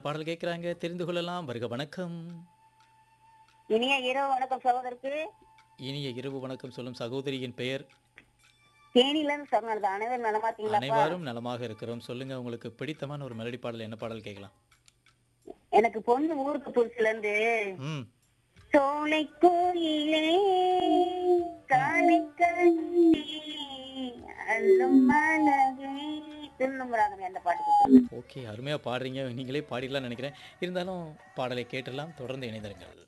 பாடல் கேட்குறாங்க தெரிந்து கொள்ளலாம் வருக வணக்கம் இனிய இரவு வணக்கம் சகோதரருக்கு இனிய இரவு வணக்கம் சொல்லும் சகோதரியின் பெயர் தேனில இருந்து சொன்னது அனைவரும் நலமா இருக்கீங்களாப்பா அனைவரும் நலமாக இருக்கிறோம் சொல்லுங்க உங்களுக்கு பிடித்தமான ஒரு மெலடி பாடல் என்ன பாடல் கேட்கலாம் எனக்கு பொண்ணு ஊருக்கு புதுசுல இருந்து ம் சோலை கோயிலே காலை கண்ணே அல்லும் மலகே திருநம்புறாங்க அந்த பாட்டுக்கு ஓகே அருமையாக பாடுறீங்க நீங்களே பாடிடலாம்னு நினைக்கிறேன் இருந்தாலும் பாடலை கேட்டெல்லாம் தொடர்ந்து இணைந்திருங்கள்